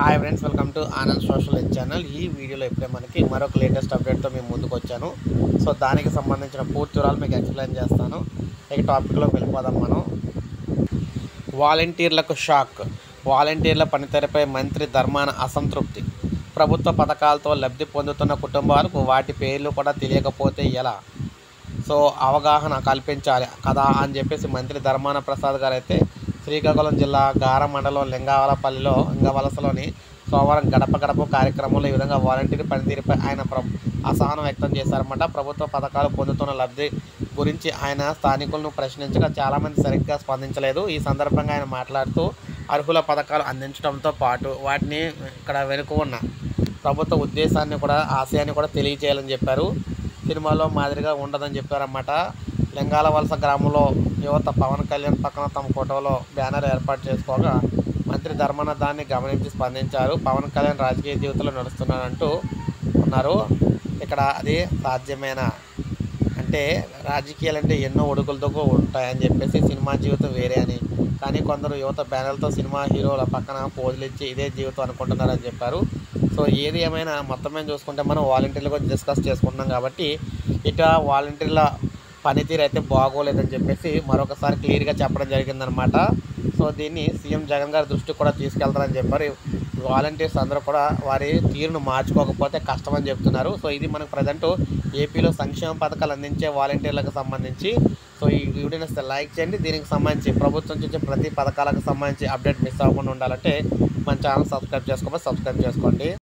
hi friends welcome to Anand social head channel ఈ వీడియోలో ఇప్పుడే మనకి మరొక లేటెస్ట్ అప్డేట్తో మేము ముందుకు వచ్చాను సో దానికి సంబంధించిన పూర్తి వివరాలు మీకు ఎక్స్ప్లెయిన్ చేస్తాను ఇక టాపిక్లోకి వెళ్ళిపోదాం మనం వాలంటీర్లకు షాక్ వాలంటీర్ల పనితీరుపై మంత్రి ధర్మాన అసంతృప్తి ప్రభుత్వ పథకాలతో లబ్ధి పొందుతున్న కుటుంబాలకు వాటి పేర్లు కూడా తెలియకపోతే ఎలా సో అవగాహన కల్పించాలి కదా అని చెప్పేసి మంత్రి ధర్మాన ప్రసాద్ గారు అయితే శ్రీకాకుళం జిల్లా గార మండలం లింగావలపల్లిలో లింగవలసలోని సోమవారం గడప గడప కార్యక్రమంలో ఈ విధంగా వాలంటీర్ పనితీరుపై ఆయన ప్ర అసహనం వ్యక్తం చేశారన్నమాట ప్రభుత్వ పథకాలు పొందుతున్న లబ్ధి గురించి ఆయన స్థానికులను ప్రశ్నించగా చాలామంది సరిగ్గా స్పందించలేదు ఈ సందర్భంగా ఆయన మాట్లాడుతూ అర్హుల పథకాలు అందించడంతో పాటు వాటిని ఇక్కడ వెనుక ఉన్న ప్రభుత్వ ఉద్దేశాన్ని కూడా ఆశయాన్ని కూడా తెలియజేయాలని చెప్పారు సినిమాలో మాదిరిగా ఉండదని చెప్పారన్నమాట లింగాల వలస గ్రామంలో యువత పవన్ కళ్యాణ్ పక్కన తమ ఫోటోలో బ్యానర్ ఏర్పాటు చేసుకోగా మంత్రి ధర్మన దాన్ని గమనించి స్పందించారు పవన్ కళ్యాణ్ రాజకీయ జీవితంలో నడుస్తున్నారంటూ ఉన్నారు ఇక్కడ అది సాధ్యమేనా అంటే రాజకీయాలు అంటే ఎన్నో ఒడుకులతో ఉంటాయని చెప్పేసి సినిమా జీవితం వేరే అని కానీ కొందరు యువత బ్యానర్లతో సినిమా హీరోల పక్కన పోజులు ఇచ్చి ఇదే జీవితం అనుకుంటున్నారని చెప్పారు సో ఏది ఏమైనా మొత్తం మీద చూసుకుంటే మనం వాలంటీర్ల గురించి డిస్కస్ చేసుకుంటున్నాం కాబట్టి ఇట వాలంటీర్ల పనితీరు అయితే బాగోలేదని చెప్పేసి మరొకసారి క్లియర్గా చెప్పడం జరిగిందనమాట సో దీన్ని సీఎం జగన్ గారి దృష్టికి కూడా తీసుకెళ్తారని చెప్పారు వాలంటీర్స్ అందరూ కూడా వారి తీరును మార్చుకోకపోతే కష్టమని చెప్తున్నారు సో ఇది మనకు ప్రజెంట్ ఏపీలో సంక్షేమ పథకాలు అందించే వాలంటీర్లకు సంబంధించి సో ఈ వీడియోని వస్తే లైక్ చేయండి దీనికి సంబంధించి ప్రభుత్వం నుంచి ప్రతి పథకాలకు సంబంధించి అప్డేట్ మిస్ అవ్వకుండా ఉండాలంటే మన ఛానల్ సబ్స్క్రైబ్ చేసుకోకపోతే సబ్స్క్రైబ్ చేసుకోండి